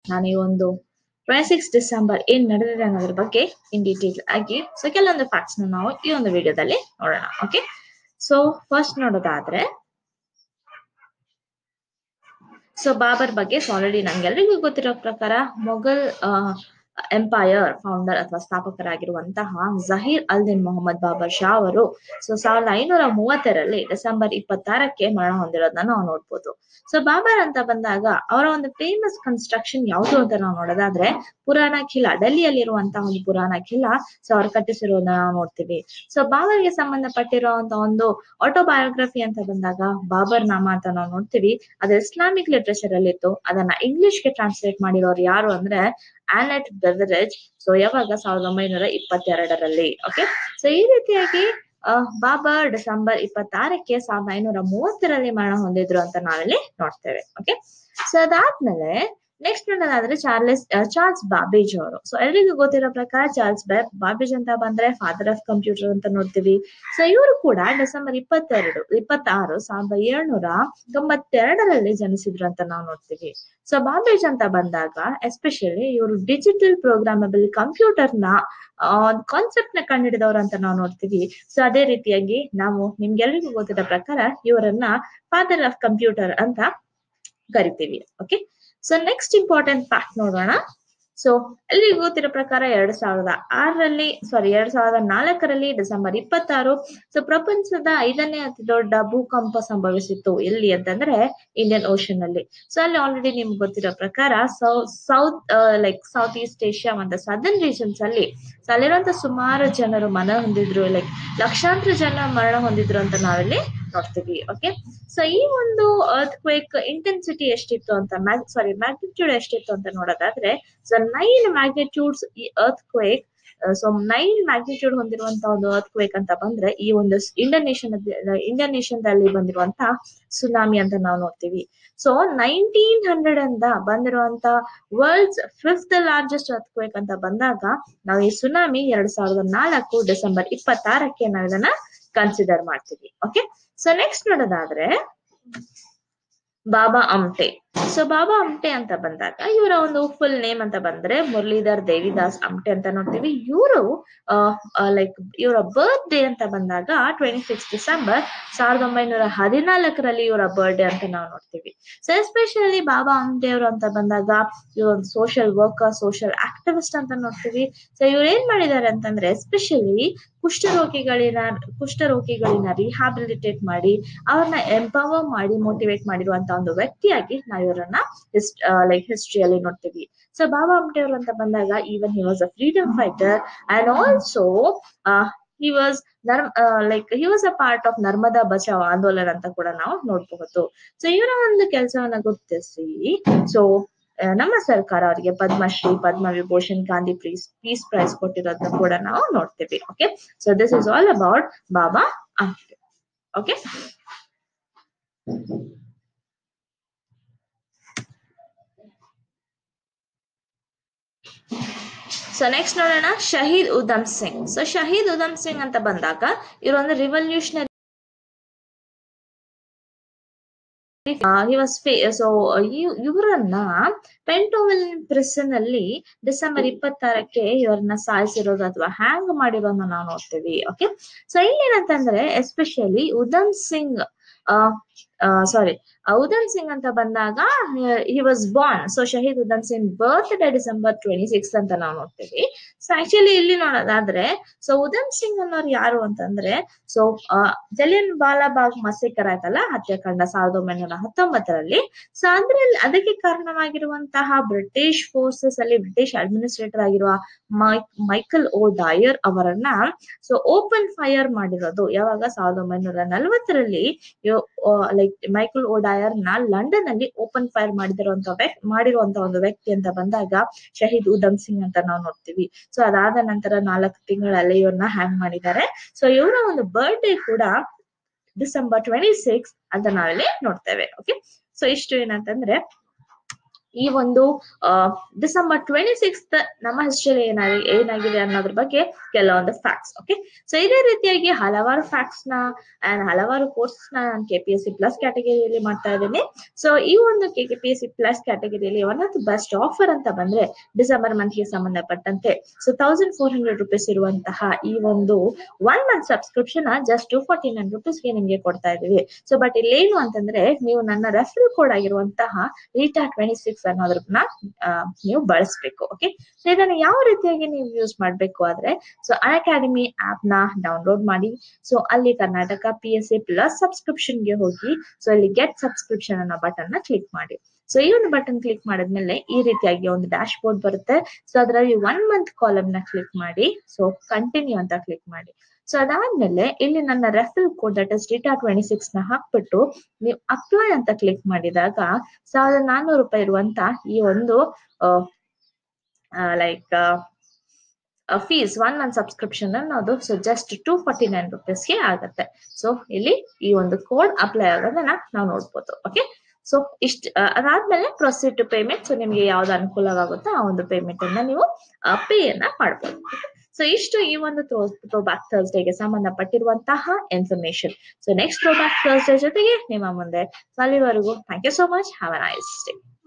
ನಾನು ಈ ಒಂದು ಟ್ವೆಂಟಿ ಸಿಕ್ಸ್ ಡಿಸೆಂಬರ್ ಏನ್ ನಡೆದಿದೆ ಅನ್ನೋದ್ರ ಬಗ್ಗೆ ಇನ್ ಡೀಟೇಲ್ ಆಗಿ ಸೊ ಕೆಲವೊಂದು ಫ್ಯಾಕ್ಟ್ಸ್ ನಾವು ಈ ಒಂದು ವಿಡಿಯೋದಲ್ಲಿ ನೋಡೋಣ ಓಕೆ ಸೊ ಫಸ್ಟ್ ನೋಡೋದಾದ್ರೆ ಸೊ ಬಾಬರ್ ಬಗ್ಗೆ ಆಲ್ರೆಡಿ ನಮ್ಗೆಲ್ರಿಗೂ ಗೊತ್ತಿರೋ ಪ್ರಕಾರ ಮೊಘಲ್ ಎಂಪೈರ್ ಫೌಂಡರ್ ಅಥವಾ ಸ್ಥಾಪಕರಾಗಿರುವಂತಹ ಜಹೀರ್ ಅಲ್ ದಿನ್ ಮೊಹಮ್ಮದ್ ಬಾಬರ್ ಶಾ ಅವರು ಸೊ ಸಾವಿರದ ಐನೂರ ಮೂವತ್ತರಲ್ಲಿ ಡಿಸೆಂಬರ್ ಇಪ್ಪತ್ತಾರಕ್ಕೆ ಮರಣ ಹೊಂದಿರೋದನ್ನ ನಾವು ನೋಡ್ಬೋದು ಸೊ ಬಾಬರ್ ಅಂತ ಬಂದಾಗ ಅವರ ಒಂದು ಫೇಮಸ್ ಕನ್ಸ್ಟ್ರಕ್ಷನ್ ಯಾವುದು ಅಂತ ನಾವು ನೋಡೋದಾದ್ರೆ ಪುರಾಣ ಖಿಲಾ ಡೆಲ್ಲಿಯಲ್ಲಿರುವಂತಹ ಒಂದು ಪುರಾಣ ಖಿಲಾ ಸೊ ಅವ್ರು ಕಟ್ಟಿಸಿರೋದನ್ನ ನಾವು ನೋಡ್ತೀವಿ ಸೊ ಬಾಬರ್ಗೆ ಸಂಬಂಧಪಟ್ಟಿರುವಂತ ಒಂದು ಆಟೋಬಯೋಗ್ರಫಿ ಅಂತ ಬಂದಾಗ ಬಾಬರ್ ನಾಮ ಅಂತ ನಾವು ನೋಡ್ತೀವಿ ಅದು ಇಸ್ಲಾಮಿಕ್ ಲಿಟ್ರೇಚರ್ ಅಲ್ಲಿ ಇತ್ತು ಅದನ್ನ ಇಂಗ್ಲಿಷ್ ಗೆ ಟ್ರಾನ್ಸ್ಲೇಟ್ ಮಾಡಿರೋರು ಯಾರು ಅಂದ್ರೆ ಆನೆಟ್ ಬೆವರೇಜ್ ಸೊ ಯಾವಾಗ ಸಾವಿರದ ಒಂಬೈನೂರ ಇಪ್ಪತ್ತೆರಡರಲ್ಲಿ ಓಕೆ ಸೊ ಈ ರೀತಿಯಾಗಿ ಬಾಬರ್ ಡಿಸೆಂಬರ್ ಇಪ್ಪತ್ತಾರಕ್ಕೆ ಸಾವಿರದ ಐನೂರ ಮೂವತ್ತರಲ್ಲಿ ಮರಣ ಹೊಂದಿದ್ರು ಅಂತ ನಾವಿಲ್ಲಿ ನೋಡ್ತೇವೆ ಓಕೆ ಸೊ ಅದಾದ್ಮೇಲೆ ನೆಕ್ಸ್ಟ್ ನೋಡೋದಾದ್ರೆ ಚಾರ್ಲೆಸ್ ಚಾರ್ಲ್ಸ್ ಬಾಬೇಜ್ ಅವರು ಸೊ ಎಲ್ರಿಗೂ ಗೊತ್ತಿರೋ ಪ್ರಕಾರ ಚಾರ್ಲ್ಸ್ ಬಾಬೇಜ್ ಅಂತ ಬಂದ್ರೆ ಫಾದರ್ ಆಫ್ ಕಂಪ್ಯೂಟರ್ ಅಂತ ನೋಡ್ತೀವಿ ಸೊ ಇವರು ಕೂಡ ಡಿಸೆಂಬರ್ ಇಪ್ಪತ್ತೆರಡು ಇಪ್ಪತ್ತಾರು ಸಾವಿರದ ಏಳ್ನೂರ ತೊಂಬತ್ತೆರಡರಲ್ಲಿ ಜನಿಸಿದ್ರು ಅಂತ ನಾವು ನೋಡ್ತೀವಿ ಸೊ ಬಾಬೇಜ್ ಅಂತ ಬಂದಾಗ ಎಸ್ಪೆಷಲಿ ಇವರು ಡಿಜಿಟಲ್ ಪ್ರೋಗ್ರಾಮಬಲ್ ಕಂಪ್ಯೂಟರ್ ನ ಕಾನ್ಸೆಪ್ಟ್ ನ ಕಂಡುಹಿಡಿದವರು ಅಂತ ನಾವು ನೋಡ್ತೀವಿ ಸೊ ಅದೇ ರೀತಿಯಾಗಿ ನಾವು ನಿಮ್ಗೆಲ್ರಿಗೂ ಗೊತ್ತಿರೋ ಪ್ರಕಾರ ಇವರನ್ನ ಫಾದರ್ ಆಫ್ ಕಂಪ್ಯೂಟರ್ ಅಂತ ಕರಿತೀವಿ okay so next important fact ನೋಡೋಣ ಸೊ ಎಲ್ರಿಗೂ ಗೊತ್ತಿರೋ ಪ್ರಕಾರ ಎರಡ್ ಸಾವಿರದ ಆರರಲ್ಲಿ ಸಾರಿ ಎರಡ್ ಸಾವಿರದ ನಾಲ್ಕರಲ್ಲಿ ಡಿಸೆಂಬರ್ ಇಪ್ಪತ್ತಾರು ಸೊ ಪ್ರಪಂಚದ ಐದನೇ ಅತಿ ದೊಡ್ಡ ಭೂಕಂಪ ಸಂಭವಿಸಿತ್ತು ಎಲ್ಲಿ ಅಂತಂದ್ರೆ ಇಂಡಿಯನ್ ಓಷನ್ ಅಲ್ಲಿ ಸೊ ಅಲ್ಲಿ ಆಲ್ರೆಡಿ ನಿಮ್ಗೆ ಗೊತ್ತಿರೋ ಪ್ರಕಾರ so south like south east Asia ಮತ್ತೆ ಸದರ್ನ್ ರೀಜನ್ಸ್ ಅಲ್ಲಿ ಸೊ ಅಲ್ಲಿರುವಂತ ಸುಮಾರು ಜನರು ಮನ ಹೊಂದಿದ್ರು ಲೈಕ್ ಲಕ್ಷಾಂತರ ಜನ ಮರಣ ಹೊಂದಿದ್ರು ಅಂತ ನಾವಿಲ್ಲಿ ನೋಡ್ತೀವಿ ಓಕೆ ಸೊ ಈ ಒಂದು ಅರ್ತ್ ಕ್ವೇಕ್ ಇಂಟೆನ್ಸಿಟಿ ಎಷ್ಟಿತ್ತು ಅಂತ ಸಾರಿ ಮ್ಯಾಗ್ನಿಟ್ಯೂಡ್ ಎಷ್ಟಿತ್ತು ಅಂತ ನೋಡೋದಾದ್ರೆ ಸೊ ನೈನ್ ಮ್ಯಾಗ್ನಿಟ್ಯೂಡ್ಸ್ ಈ earthquake so nine magnitude ಹೊಂದಿರುವಂತ ಒಂದು ಅರ್ತ್ ಕ್ವೇಕ್ ಅಂತ ಬಂದ್ರೆ ಈ ಒಂದು ಇಂಡೋನೇಷನ್ ಇಂಡೋನೇಷನ್ದಲ್ಲಿ ಬಂದಿರುವಂತ ಸುನಾಮಿ ಅಂತ ನಾವು ನೋಡ್ತೀವಿ ಸೊ ನೈನ್ಟೀನ್ ಹಂಡ್ರೆಡ್ ಅಂತ ಬಂದಿರುವಂತ world's fifth largest earthquake ಅಂತ ಬಂದಾಗ ನಾವು ಈ ಸುನಾಮಿ ಎರಡ್ ಸಾವಿರದ ನಾಲ್ಕು ಡಿಸೆಂಬರ್ ಇಪ್ಪತ್ತಾರಕ್ಕೆ ನಾವು ಇದನ್ನ ಕನ್ಸಿಡರ್ ಮಾಡ್ತೀವಿ ಓಕೆ ಸೊ ನೆಕ್ಸ್ಟ್ ನೋಡೋದಾದ್ರೆ ಬಾಬಾ ಅಮ್ಟೆ ಸೊ ಬಾಬಾ ಅಮ್ಟೆ ಅಂತ ಬಂದಾಗ ಇವರ ಒಂದು ಫುಲ್ ನೇಮ್ ಅಂತ ಬಂದ್ರೆ ಮುರಳೀಧರ್ ದೇವಿದಾಸ್ ಅಮ್ಟೆ ಅಂತ ನೋಡ್ತೀವಿ ಇವರು ಲೈಕ್ ಇವರ ಬರ್ತ್ ಡೇ ಅಂತ ಬಂದಾಗ ಟ್ವೆಂಟಿ ಸಿಕ್ಸ್ ಡಿಸೆಂಬರ್ ಸಾವಿರದ ಒಂಬೈನೂರ ಹದಿನಾಲ್ಕರಲ್ಲಿ ಇವರ ಬರ್ತ್ ಡೇ ಅಂತ ನಾವು ನೋಡ್ತೀವಿ ಸೊ ಎಸ್ಪೆಷಲಿ ಬಾಬಾ ಅಮ್ಟೆ ಅವರು ಅಂತ ಬಂದಾಗ ಇವರು ಒಂದು ಸೋಷಿಯಲ್ ವರ್ಕರ್ ಸೋಷಿಯಲ್ ಆಕ್ಟಿವಿಸ್ಟ್ ಅಂತ ನೋಡ್ತೀವಿ ಸೊ ಇವ್ರು ಏನ್ ಮಾಡಿದ್ದಾರೆ ಅಂತಂದ್ರೆ ಎಸ್ಪೆಷಲಿ ಕುಷ್ಠರೋಗಿಗಳಿನ ಕುಷ್ಠರೋಗಿಗಳನ್ನ ರಿಹಾಬಿಲಿಟೇಟ್ ಮಾಡಿ ಅವ್ರನ್ನ ಎಂಪವರ್ ಮಾಡಿ ಮೋಟಿವೇಟ್ ಮಾಡಿರುವಂತ ಒಂದು ವ್ಯಕ್ತಿಯಾಗಿ ನಾವು ಇವರನ್ನ ಲೈಕ್ ಹಿಸ್ಟ್ರಿಯಲ್ಲಿ ನೋಡ್ತೀವಿ ಸೊ ಬಾಬಾ ಅಮ್ಟೆ ಅವರು ಅಂತ ಬಂದಾಗ even he was a freedom fighter and also he was Narma like he was a part of Narmada Bachao Andolan ಅಂತ ಕೂಡ ನಾವು ನೋಡ್ಬಹುದು ಸೊ ಇವರ ಒಂದು ಕೆಲಸವನ್ನ ಗುರುತಿಸಿ ಸೊ ನಮ್ಮ ಸರ್ಕಾರ ಅವರಿಗೆ Padmashri Padma Vibhushan Gandhi prize peace prize ಕೊಟ್ಟಿರೋದನ್ನ ಕೂಡ ನಾವು ನೋಡ್ತೀವಿ okay so this is all about Baba Amte okay so next ನೋಡೋಣ ಶಹೀದ್ ಉಧಮ್ ಸಿಂಗ್ ಸೊ ಶಹೀದ್ ಉಧಮ್ ಸಿಂಗ್ ಅಂತ ಬಂದಾಗ ಇವರೊಂದು ರಿವಲ್ಯೂಷನರಿ ಹಿ ವಾಸ್ ಸೊ ಇವರನ್ನ ಪೆಂಟೋವೆಲ್ ಪ್ರಿಸನ್ ಅಲ್ಲಿ ಡಿಸೆಂಬರ್ ಇಪ್ಪತ್ತಾರಕ್ಕೆ ಇವರನ್ನ ಸಾಯಿಸಿರೋದು ಅಥವಾ ಹ್ಯಾಂಗ್ ಮಾಡಿರೋದನ್ನ ನಾವು ನೋಡ್ತೀವಿ ಓಕೆ ಸೊ ಇಲ್ಲಿ ಏನಂತಂದ್ರೆ ಎಸ್ಪೆಷಲಿ ಉಧಮ್ ಸಿಂಗ್ ಸಾರಿ ಉಧಮ್ ಸಿಂಗ್ ಅಂತ ಬಂದಾಗ he was born so Shaheed Udham Singh birthday December twenty six ಅಂತ ನಾವು ನೋಡ್ತೀವಿ ಸೊ ಆಕ್ಚುಲಿ ಇಲ್ಲಿ ನೋಡೋದಾದ್ರೆ ಸೊ ಉಧಮ್ ಸಿಂಗ್ ಅನ್ನೋರು ಯಾರು ಅಂತಂದ್ರೆ ಸೊ ಜಲಿಯನ್ ಬಾಲಾಬಾಗ್ ಮಸೇಕರ್ ಆಯ್ತಲ್ಲ ಹತ್ಯಾಕಾಂಡ ಸಾವಿರದ ಒಂಬೈನೂರ ಹತ್ತೊಂಬತ್ತರಲ್ಲಿ ಸೊ ಅದ್ರಲ್ಲಿ ಅದಕ್ಕೆ ಕಾರಣವಾಗಿರುವಂತಹ ಬ್ರಿಟಿಷ್ ಫೋರ್ಸಸ್ ಅಲ್ಲಿ ಬ್ರಿಟಿಷ್ ಅಡ್ಮಿನಿಸ್ಟ್ರೇಟರ್ ಆಗಿರುವ ಮೈಕಲ್ ಓ ಡಾಯರ್ ಅವರನ್ನ ಸೊ ಓಪನ್ ಫೈರ್ ಮಾಡಿರೋದು ಯಾವಾಗ ಸಾವಿರದ ಒಂಬೈನೂರ ನಲವತ್ತರಲ್ಲಿ ಲೈಕ್ ಮೈಕಲ್ ಓ ಡಾಯರ್ ನ ಲಂಡನ್ ಅಲ್ಲಿ ಓಪನ್ ಫೈರ್ ಮಾಡಿದಿರುವಂತ ವ್ಯಕ್ತಿ ಮಾಡಿರುವಂತ ಒಂದು ವ್ಯಕ್ತಿ ಅಂತ ಬಂದಾಗ ಶಹೀದ್ ಉಧಮ್ ಸಿಂಗ್ ಅಂತ ನಾವು ನೋಡ್ತೀವಿ ಸೊ ಅದಾದ ನಂತರ ನಾಲ್ಕು ತಿಂಗಳಲ್ಲಿ ಇವ್ರನ್ನ ಹ್ಯಾಂಗ್ ಮಾಡಿದ್ದಾರೆ ಸೊ ಇವರ ಒಂದು ಬರ್ತ್ ಡೇ ಕೂಡ ಡಿಸೆಂಬರ್ ಟ್ವೆಂಟಿ ಸಿಕ್ಸ್ ಅಂತ ನಾವಿಲ್ಲಿ ನೋಡ್ತೇವೆ ಓಕೆ ಸೊ ಇಷ್ಟು ಏನಂತಂದ್ರೆ ಈ ಒಂದು ಡಿಸೆಂಬರ್ ಟ್ವೆಂಟಿ ಸಿಕ್ಸ್ತ್ ನಮ್ಮ ಹಿಸ್ಟ್ರಿಯಲ್ಲಿ ಏನಾಗಿ ಏನಾಗಿದೆ ಅನ್ನೋದ್ರ ಬಗ್ಗೆ ಕೆಲವೊಂದು ಫ್ಯಾಕ್ಟ್ಸ್ ಓಕೆ ಸೊ ಇದೇ ರೀತಿಯಾಗಿ ಹಲವಾರು ಫ್ಯಾಕ್ಟ್ಸ್ ನ ಅಂಡ್ ಹಲವಾರು ಕೋರ್ಸ್ ನ ನಾನು K P S C plus ಕ್ಯಾಟಗರಿಯಲ್ಲಿ ಮಾಡ್ತಾ ಇದ್ದೀನಿ ಸೊ ಈ ಒಂದು K P S C plus ಕ್ಯಾಟಗರಿಯಲ್ಲಿ one of the best offer ಅಂತ ಬಂದ್ರೆ ಡಿಸೆಂಬರ್ ಮಂತ್ ಗೆ ಸಂಬಂಧಪಟ್ಟಂತೆ so thousand four hundred rupees ಇರುವಂತಹ ಈ ಒಂದು one month subscription just two forty nine rupees ಗೆ ನಿಮ್ಗೆ ಕೊಡ್ತಾ ಇದೀವಿ ಸೊ ಬಟ್ ಇಲ್ಲೇನು ಅಂತಂದ್ರೆ ನೀವು ನನ್ನ ರೆಫರಲ್ ಕೋಡ್ ಆಗಿರುವಂತಹ ರೀಟಾ ಟ್ವೆಂಟಿ ಸಿಕ್ಸ್ ಅನ್ನೋದನ್ನ ಆ, ನೀವು ಬಳಸಬೇಕು ಓಕೆ ಸೊ ಇದನ್ನ ಯಾವ ರೀತಿಯಾಗಿ ನೀವು ಯೂಸ್ ಮಾಡ್ಬೇಕು ಆದ್ರೆ ಸೊ ಅಕಾಡೆಮಿ ಆಪ್ ನ ಡೌನ್ಲೋಡ್ ಮಾಡಿ ಸೊ ಅಲ್ಲಿ Karnataka P S A plus subscription ಗೆ ಹೋಗಿ ಸೊ ಅಲ್ಲಿ ಗೆಟ್ ಸಬ್ಸ್ಕ್ರಿಪ್ಷನ್ ಅನ್ನೋ ಬಟನ್ ನ ಕ್ಲಿಕ್ ಮಾಡಿ ಸೊ ಈ ಒಂದು ಬಟನ್ ಕ್ಲಿಕ್ ಮಾಡಿದ್ಮೇಲೆ ಈ ರೀತಿಯಾಗಿ ಒಂದು ಡ್ಯಾಶ್ ಬೋರ್ಡ್ ಬರುತ್ತೆ ಸೊ ಅದರಲ್ಲಿ ಒನ್ ಮಂತ್ ಕಾಲಮ್ ನ ಕ್ಲಿಕ್ ಮಾಡಿ ಸೊ ಕಂಟಿನ್ಯೂ ಅಂತ ಕ್ಲಿಕ್ ಮಾಡಿ ಸೊ ಅದಾದ್ಮೇಲೆ ಇಲ್ಲಿ ನನ್ನ referral code that is data twenty six ನ ಹಾಕ್ಬಿಟ್ಟು ನೀವು ಅಪ್ಲೈ ಅಂತ ಕ್ಲಿಕ್ ಮಾಡಿದಾಗ ಸಾವಿರದ ನಾನ್ನೂರು ರೂಪಾಯಿ ಇರುವಂತ ಈ ಒಂದು like fees one month subscription ಅನ್ನೋದು so just two forty nine ರುಪೀಸ್ಗೆ ಆಗುತ್ತೆ ಸೊ ಇಲ್ಲಿ ಈ ಒಂದು ಕೋಡ್ ಅಪ್ಲೈ ಆಗೋದನ್ನ ನಾವು ನೋಡ್ಬೋದು ಓಕೆ ಸೊ ಇಷ್ಟ ಆ, ಅದಾದ್ಮೇಲೆ ಪ್ರೊಸೀಡ್ ಟು ಪೇಮೆಂಟ್ ಸೊ ನಿಮಗೆ ಯಾವ್ದು ಅನುಕೂಲವಾಗುತ್ತೋ ಆ ಒಂದು ಪೇಮೆಂಟ್ ಅನ್ನ ನೀವು ಪೇ ಅನ್ನ ಮಾಡ್ಬೋದು ಸೊ ಇಷ್ಟು ಈ ಒಂದು ಥ್ರೋ ಬ್ಯಾಕ್ ಥರ್ಸ್ಡೇಗೆ ಸಂಬಂಧಪಟ್ಟಿರುವಂತಹ information so next throwback Thursday ಜೊತೆಗೆ ನಿಮ್ಮ ಮುಂದೆ ಸೊ ಅಲ್ಲಿವರೆಗೂ thank you so much have a nice day